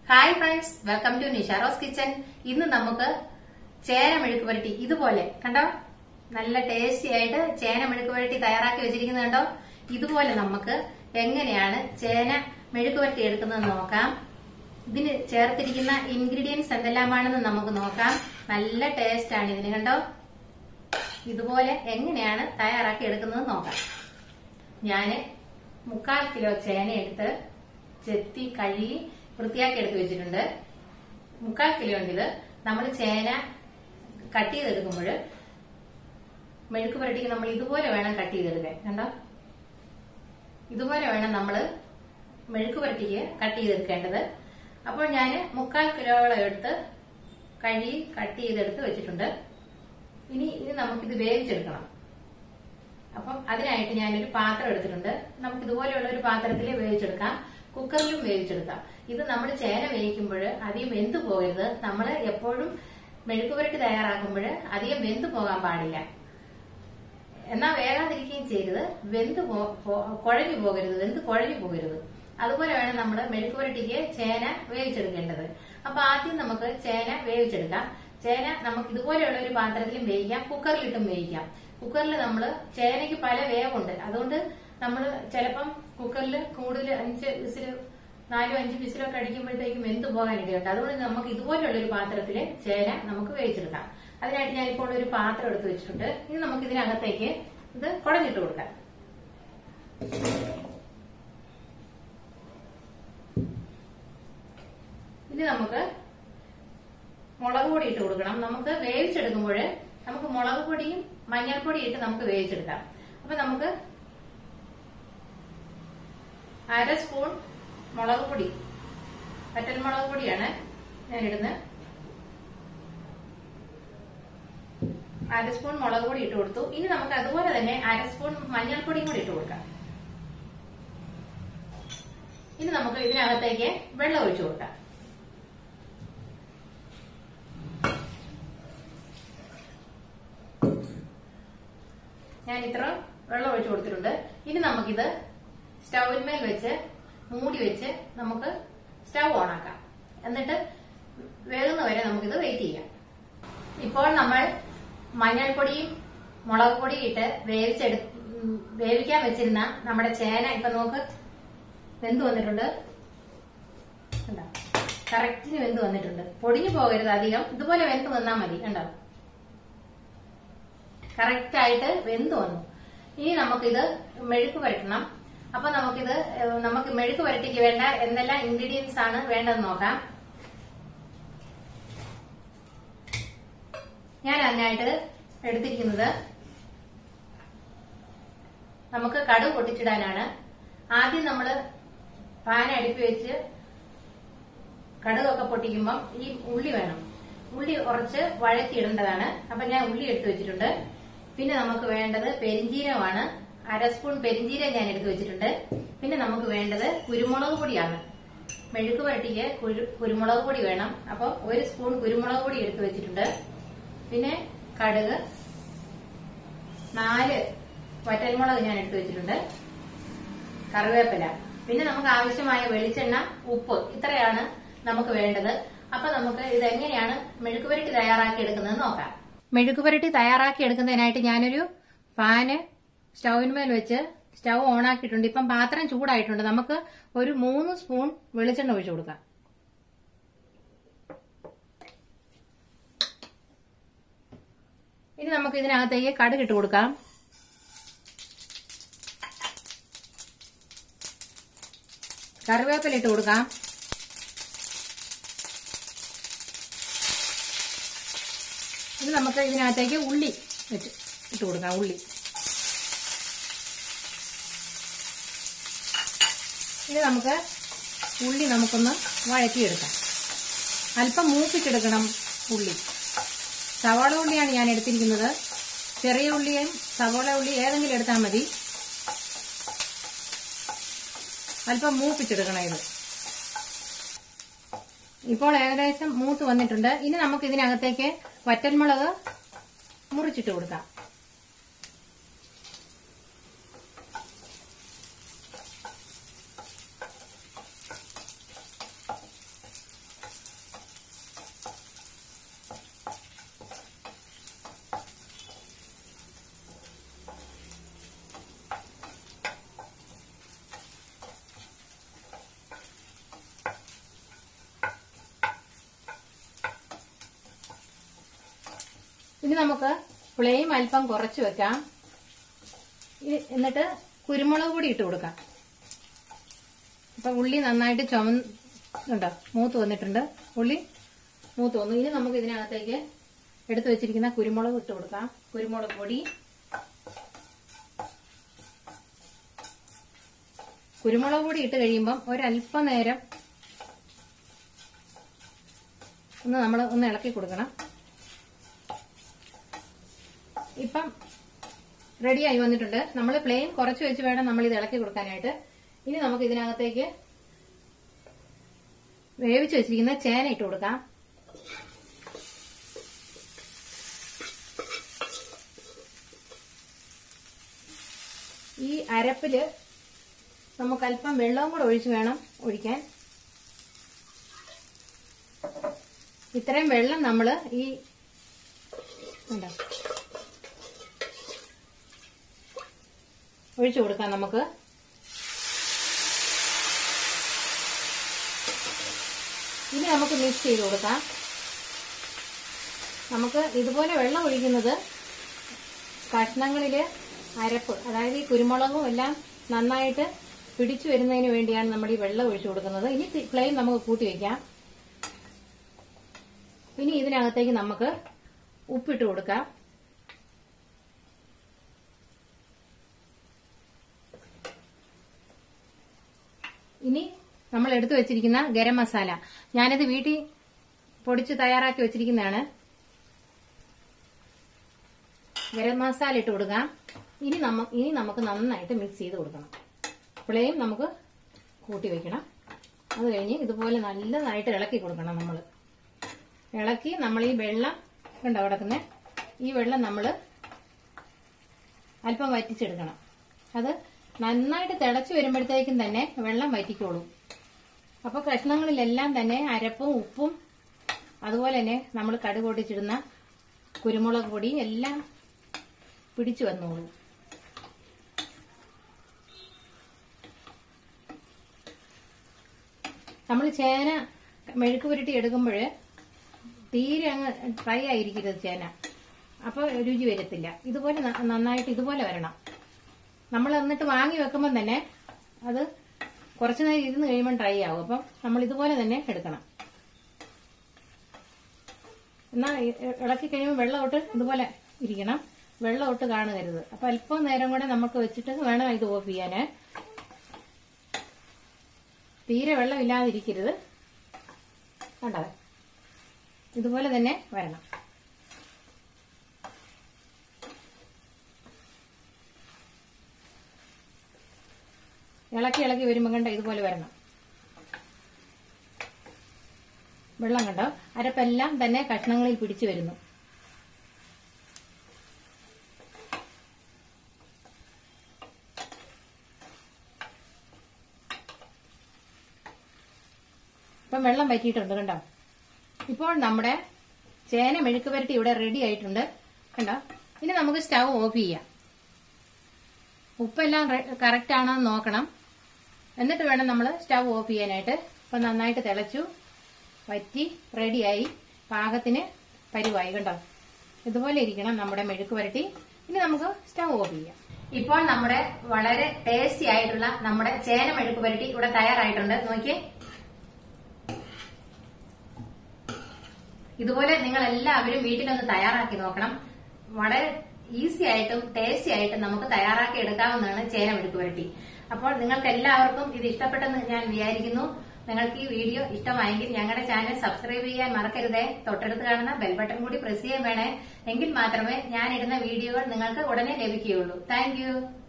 hi friends welcome to Nisha Rose kitchen ഇന്ന് നമുക്ക് ചേന മെഴുക്ക് പുരട്ടി ഇതുപോലെ കണ്ടോ നല്ല ടേസ്റ്റി ആയിട്ട് ചേന മെഴുക്ക് പുരട്ടി തയ്യാറാക്കി വെച്ചിരിക്കുന്നത് കണ്ടോ ഇതുപോലെ നമുക്ക് എങ്ങനെയാണ് ചേന മെഴുക്ക് പുരട്ടി എടുക്കുന്നത് നോക്കാം ഇതിന് ചേർത്തിരിക്കുന്ന ഇൻഗ്രീഡിയൻസ് എന്തെല്ലാമാണെന്ന് നമുക്ക് നോക്കാം നല്ല ടേസ്റ്റ് ആണ് ഇതിന് കണ്ടോ ഇതുപോലെ എങ്ങനെയാണ് തയ്യാറാക്കി എടുക്കുന്നത് നോക്കാം ഞാന് മുക്കാൽ കിലോ ചേന എടുത്ത് ചെത്തി കഴുകി വൃത്തിയാക്കി എടുത്ത് വെച്ചിട്ടുണ്ട് മുക്കാൽ കിലോ ഉണ്ട് ഇത് നമ്മൾ ചേന കട്ട് ചെയ്തെടുക്കുമ്പോൾ മെഴുക്ക് പുരട്ടിക്ക് നമ്മൾ ഇതുപോലെ വേണം കട്ട് ചെയ്തെടുക്കാൻ കണ്ടോ ഇതുപോലെ വേണം നമ്മൾ മെഴുക്ക് പുരട്ടിക്ക് കട്ട് ചെയ്തെടുക്കേണ്ടത് അപ്പോൾ ഞാൻ മുക്കാൽ കിലോളം എടുത്ത് കഴുകി കട്ട് ചെയ്തെടുത്ത് വെച്ചിട്ടുണ്ട് ഇനി ഇത് നമുക്കിത് വേവിച്ചെടുക്കണം അപ്പം അതിനായിട്ട് ഞാനൊരു പാത്രം എടുത്തിട്ടുണ്ട് നമുക്ക് ഇതുപോലെയുള്ള ഒരു പാത്രത്തിൽ വേവിച്ചെടുക്കാം കുക്കറിലും വേവിച്ചെടുക്കാം ഇത് നമ്മൾ ചേന വേവിക്കുമ്പോൾ അധികം വെന്ത് പോകരുത് നമ്മൾ എപ്പോഴും മെഴുക്ക് പുരട്ടി തയ്യാറാക്കുമ്പോൾ അധികം വെന്ത് പോകാൻ പാടില്ല എന്നാൽ വേകാതിരിക്കുകയും ചെയ്യരുത് വെന്ത് പോ- പോ- കുഴഞ്ഞു പോകരുത് വെന്ത് കുഴഞ്ഞു പോകരുത് അതുപോലെ വേണം നമ്മൾ മെഴുക്ക് പുരട്ടിക്ക് ചേന വേവിച്ചെടുക്കേണ്ടത് അപ്പൊ ആദ്യം നമുക്ക് ചേന വേവിച്ചെടുക്കാം ചേന നമുക്ക് ഇതുപോലെയുള്ള ഒരു പാത്രത്തിലും വേവിക്കാം കുക്കറിലിട്ടും വേവിക്കാം കുക്കറിൽ നമ്മൾ ചേനയ്ക്ക് പല വേവുണ്ട് അതുകൊണ്ട് നമ്മൾ ചിലപ്പം കുക്കറിൽ കൂടുതൽ അഞ്ച് വിസിൽ നാലും അഞ്ച് വിസിലൊക്കെ അടിക്കുമ്പോഴത്തേക്കും വെന്ത് പോകാനിടയുണ്ട് അതുകൊണ്ട് നമുക്ക് ഇതുപോലെയുള്ള ഒരു പാത്രത്തിൽ ചേന നമുക്ക് വേവിച്ചെടുക്കാം അതിനായിട്ട് ഞാനിപ്പോൾ ഒരു പാത്രം എടുത്ത് വെച്ചിട്ടുണ്ട് ഇനി നമുക്ക് ഇതിനകത്തേക്ക് ഇത് കുടഞ്ഞിട്ട് കൊടുക്കാം ഇനി നമുക്ക് മുളക് പൊടി ഇട്ട് കൊടുക്കണം നമുക്ക് വേവിച്ചെടുക്കുമ്പോൾ നമുക്ക് മുളക് പൊടിയും മഞ്ഞൾപ്പൊടി ഇട്ട് നമുക്ക് വേവിച്ചെടുക്കാം അപ്പൊ നമുക്ക് അര സ്പൂൺ മുളക് പൊടി പറ്റൽ മുളക് പൊടിയാണ് ഞാൻ ഇടുന്നത് അര സ്പൂൺ മുളക് പൊടി ഇട്ട് കൊടുത്തു ഇനി നമുക്ക് അതുപോലെ തന്നെ അര സ്പൂൺ മഞ്ഞൾപ്പൊടിയും കൂടി ഇട്ട് കൊടുക്കാം ഇനി നമുക്ക് ഇതിനകത്തേക്ക് വെള്ളം ഒഴിച്ചു കൊടുക്കാം ഞാൻ ഇത്ര വെള്ളം ഒഴിച്ചു കൊടുത്തിട്ടുണ്ട് ഇനി നമുക്കിത് സ്റ്റൗവിന്മേൽ വെച്ച് മൂടി വെച്ച് നമുക്ക് സ്റ്റൗ ഓണാക്കാം എന്നിട്ട് വേകുന്ന വരെ നമുക്കിത് വെയിറ്റ് ചെയ്യാം ഇപ്പോൾ നമ്മൾ മഞ്ഞൾപ്പൊടിയും മുളക് പൊടിയും ഇട്ട് വേവിച്ചെടു ഉം, വേവിക്കാൻ വെച്ചിരുന്ന നമ്മുടെ ചേന ഇപ്പൊ നോക്ക് വെന്ത് വന്നിട്ടുണ്ട് കണ്ടോ കറക്റ്റിന് വെന്ത് വന്നിട്ടുണ്ട് പൊടിഞ്ഞു പോകരുത് അധികം ഇതുപോലെ വെന്ത് വന്നാൽ മതി കണ്ടോ കറക്റ്റ് ആയിട്ട് വെന്ത് വന്നു ഇനി നമുക്കിത് മെഴുക്ക് പുരട്ടണം അപ്പൊ നമുക്കിത് ഏഹ്, നമുക്ക് മെഴുക്ക് പുരട്ടിക്ക് വേണ്ട എന്തെല്ലാം ഇൻഗ്രീഡിയൻസ് ആണ് വേണ്ടതെന്ന് നോക്കാം ഞാൻ അതിനായിട്ട് എടുത്തിരിക്കുന്നത് നമുക്ക് കടുക് പൊട്ടിച്ചിടാനാണ് ആദ്യം നമ്മൾ പാൻ അടുപ്പി വെച്ച് കടുകൊക്കെ പൊട്ടിക്കുമ്പം ഈ ഉള്ളി വേണം ഉള്ളി കുറച്ച് വഴറ്റിയിടേണ്ടതാണ് അപ്പൊ ഞാൻ ഉള്ളി എടുത്തു വെച്ചിട്ടുണ്ട് പിന്നെ നമുക്ക് വേണ്ടത് പെരിഞ്ചീരകമാണ് അര സ്പൂൺ പെരിഞ്ചീരകം ഞാൻ എടുത്തു വെച്ചിട്ടുണ്ട് പിന്നെ നമുക്ക് വേണ്ടത് കുരുമുളക് പൊടിയാണ് മെഴുക്ക് പുരട്ടിക്ക് കുരു- കുരുമുളക് പൊടി വേണം അപ്പോൾ ഒരു സ്പൂൺ കുരുമുളക് പൊടി എടുത്തു വെച്ചിട്ടുണ്ട് പിന്നെ കടുക് നാല് വറ്റൽമുളക് ഞാൻ എടുത്തു വെച്ചിട്ടുണ്ട് കറിവേപ്പില പിന്നെ നമുക്ക് ആവശ്യമായ വെളിച്ചെണ്ണ ഉപ്പ് ഇത്രയാണ് നമുക്ക് വേണ്ടത് അപ്പൊ നമുക്ക് ഇത് എങ്ങനെയാണ് മെഴുക്ക് പുരട്ടി തയ്യാറാക്കി എടുക്കുന്നത് നോക്കാം മെഴുക്ക് പുരട്ടി തയ്യാറാക്കി എടുക്കുന്നതിനായിട്ട് ഞാനൊരു പാന് സ്റ്റൗവിന്മേൽ വെച്ച് സ്റ്റൗ ഓൺ ആക്കിയിട്ടുണ്ട് ഇപ്പം പാത്രം ചൂടായിട്ടുണ്ട് നമുക്ക് ഒരു മൂന്ന് സ്പൂൺ വെളിച്ചെണ്ണ ഒഴിച്ചു കൊടുക്കാം ഇനി നമുക്ക് ഇതിനകത്തേക്ക് കടുക് ഇട്ട് കൊടുക്കാം കറിവേപ്പില ഇട്ട് കൊടുക്കാം ഇനി നമുക്ക് ഇതിനകത്തേക്ക് ഉള്ളി വെച്ച് ഇട്ട് കൊടുക്കാം ഉള്ളി ഇനി നമുക്ക് ഉള്ളി നമുക്കൊന്ന് വഴറ്റിയെടുക്കാം അല്പം മൂപ്പിച്ചെടുക്കണം ഉള്ളി സവാള ഉള്ളിയാണ് ഞാൻ എടുത്തിരിക്കുന്നത് ചെറിയ ഉള്ളിയും സവാള ഉള്ളി ഏതെങ്കിലും എടുത്താൽ മതി അല്പം മൂപ്പിച്ചെടുക്കണം ഇത് ഇപ്പോൾ ഏകദേശം മൂത്ത് വന്നിട്ടുണ്ട് ഇനി നമുക്ക് ഇതിനകത്തേക്ക് വറ്റൽമുളക് മുറിച്ചിട്ട് കൊടുക്കാം ഇനി നമുക്ക് ഫ്ലെയിം അല്പം കുറച്ച് വെക്കാം ഇ- എന്നിട്ട് കുരുമുളക് പൊടി ഇട്ട് കൊടുക്കാം അപ്പൊ ഉള്ളി നന്നായിട്ട് ചുമന്നുണ്ടോ മൂത്ത് വന്നിട്ടുണ്ട് ഉള്ളി മൂത്ത് വന്നു ഇനി നമുക്ക് ഇതിനകത്തേക്ക് എടുത്തു വെച്ചിരിക്കുന്ന കുരുമുളക് ഇട്ട് കൊടുക്കാം കുരുമുളക് പൊടി കുരുമുളക് പൊടി ഇട്ട് കഴിയുമ്പം ഒരല്പ നേരം ഒന്ന് നമ്മൾ ഒന്ന് ഇളക്കി കൊടുക്കണം ഇപ്പം റെഡിയായി വന്നിട്ടുണ്ട് നമ്മൾ ഫ്ലെയിം കുറച്ച് വെച്ച് വേണം നമ്മൾ ഇത് ഇളക്കി കൊടുക്കാനായിട്ട് ഇനി നമുക്ക് ഇതിനകത്തേക്ക് വേവിച്ച് വെച്ചിരിക്കുന്ന ചേന ഇട്ട് കൊടുക്കാം ഈ അരപ്പില് നമുക്ക് അല്പം വെള്ളവും കൂടെ ഒഴിച്ച് വേണം ഒഴിക്കാൻ ഇത്രയും വെള്ളം നമ്മൾ ഈ ഉണ്ടോ ഒഴിച്ചു കൊടുക്കാം നമുക്ക് ഇനി നമുക്ക് മിക്സ് ചെയ്ത് കൊടുക്കാം നമുക്ക് ഇതുപോലെ വെള്ളം ഒഴിക്കുന്നത് കഷ്ണങ്ങളില് അരപ്പ് അതായത് ഈ കുരുമുളകും എല്ലാം നന്നായിട്ട് പിടിച്ചു വരുന്നതിന് വേണ്ടിയാണ് നമ്മൾ ഈ വെള്ളം ഒഴിച്ചു കൊടുക്കുന്നത് ഇനി ഫ്ലെയിം നമുക്ക് കൂട്ടി വയ്ക്കാം ഇനി ഇതിനകത്തേക്ക് നമുക്ക് ഉപ്പിട്ട് കൊടുക്കാം ഇനി നമ്മൾ എടുത്തു വെച്ചിരിക്കുന്ന ഗരം മസാല ഞാനിത് വീട്ടിൽ പൊടിച്ച് തയ്യാറാക്കി വെച്ചിരിക്കുന്നതാണ് ഗരം മസാല ഇട്ട് കൊടുക്കാം ഇനി നമ്മ ഇനി നമുക്ക് നന്നായിട്ട് മിക്സ് ചെയ്ത് കൊടുക്കണം ഫ്ലെയിം നമുക്ക് കൂട്ടി വെക്കണം അത് കഴിഞ്ഞ് ഇതുപോലെ നല്ലതായിട്ട് ഇളക്കി കൊടുക്കണം നമ്മൾ ഇളക്കി നമ്മൾ ഈ വെള്ളം കണ്ടോ കിടക്കുന്നത് ഈ വെള്ളം നമ്മൾ അല്പം വറ്റിച്ചെടുക്കണം അത് നന്നായിട്ട് തിളച്ചു വരുമ്പോഴത്തേക്കും തന്നെ വെള്ളം വറ്റിക്കോളും അപ്പൊ കഷ്ണങ്ങളിലെല്ലാം തന്നെ അരപ്പും ഉപ്പും അതുപോലെ തന്നെ നമ്മൾ കടുക് പൊട്ടിച്ചിടുന്ന കുരുമുളക് പൊടി എല്ലാം പിടിച്ചു വന്നോളൂ നമ്മൾ ചേന മെഴുക്ക് പുരട്ടി എടുക്കുമ്പോൾ തീരെ അങ്ങ് ഡ്രൈ ആയിരിക്കരുത് ചേന അപ്പൊ രുചി വരത്തില്ല ഇതുപോലെ ന- നന്നായിട്ട് ഇതുപോലെ വരണം നമ്മൾ എന്നിട്ട് വാങ്ങി വെക്കുമ്പോൾ തന്നെ അത് കുറച്ചു നേരം ഇരുന്ന് കഴിയുമ്പോൾ ഡ്രൈ ആവും അപ്പം നമ്മൾ ഇതുപോലെ തന്നെ എടുക്കണം എന്നാൽ ഇളക്കി കഴിയുമ്പോൾ വെള്ളമൊട്ട് ഇതുപോലെ ഇരിക്കണം വെള്ളമൊട്ട് കാണുകരുത് അപ്പൊ അല്പം നേരം കൂടെ നമുക്ക് വെച്ചിട്ട് വേണം ഇത് ഓഫ് ചെയ്യാന് തീരെ വെള്ളം ഇല്ലാതിരിക്കരുത് കണ്ടോ ഇതുപോലെ തന്നെ വരണം ഇളക്കി ഇളക്കി വരുമ്പോൾ കണ്ട ഇതുപോലെ വരണം വെള്ളം കണ്ടോ അരപ്പെല്ലാം തന്നെ കഷ്ണങ്ങളിൽ പിടിച്ചു വരുന്നു ഇപ്പം വെള്ളം വറ്റിയിട്ടുണ്ട് കണ്ടോ ഇപ്പോൾ നമ്മുടെ ചേന മെഴുക്ക് പുരട്ടി ഇവിടെ റെഡി ആയിട്ടുണ്ട് കണ്ടോ ഇനി നമുക്ക് സ്റ്റൗ ഓഫ് ചെയ്യാം ഉപ്പെല്ലാം കറക്റ്റ് ആണോ എന്ന് നോക്കണം എന്നിട്ട് വേണം നമ്മൾ സ്റ്റൗ ഓഫ് ചെയ്യാനായിട്ട് ഇപ്പൊ നന്നായിട്ട് തിളച്ചു വറ്റി റെഡിയായി പാകത്തിന് പരിവായി കണ്ടോ ഇതുപോലെ ഇരിക്കണം നമ്മുടെ മെഴുക്ക് പുരട്ടി ഇനി നമുക്ക് സ്റ്റൗ ഓഫ് ചെയ്യാം ഇപ്പോൾ നമ്മുടെ വളരെ ടേസ്റ്റി ആയിട്ടുള്ള നമ്മുടെ ചേന മെഴുക്ക് പുരട്ടി ഇവിടെ തയ്യാറായിട്ടുണ്ട് നോക്കിയേ ഇതുപോലെ നിങ്ങൾ എല്ലാവരും വീട്ടിലൊന്ന് തയ്യാറാക്കി നോക്കണം വളരെ ഈസി ആയിട്ടും ടേസ്റ്റി ആയിട്ടും നമുക്ക് തയ്യാറാക്കി എടുക്കാവുന്നതാണ് ചേന മെഴുക്ക് പുരട്ടി അപ്പോൾ നിങ്ങൾക്ക് എല്ലാവർക്കും ഇത് ഇഷ്ടപ്പെട്ടെന്ന് ഞാൻ വിചാരിക്കുന്നു നിങ്ങൾക്ക് ഈ വീഡിയോ ഇഷ്ടമായെങ്കിൽ ഞങ്ങളുടെ ചാനൽ സബ്സ്ക്രൈബ് ചെയ്യാൻ മറക്കരുതേ തൊട്ടടുത്ത് കാണുന്ന ബെൽ ബട്ടൺ കൂടി പ്രസ് ചെയ്യാൻ വേണേ എങ്കിൽ മാത്രമേ ഞാൻ ഇടുന്ന വീഡിയോകൾ നിങ്ങൾക്ക് ഉടനെ ലഭിക്കുകയുള്ളൂ താങ്ക്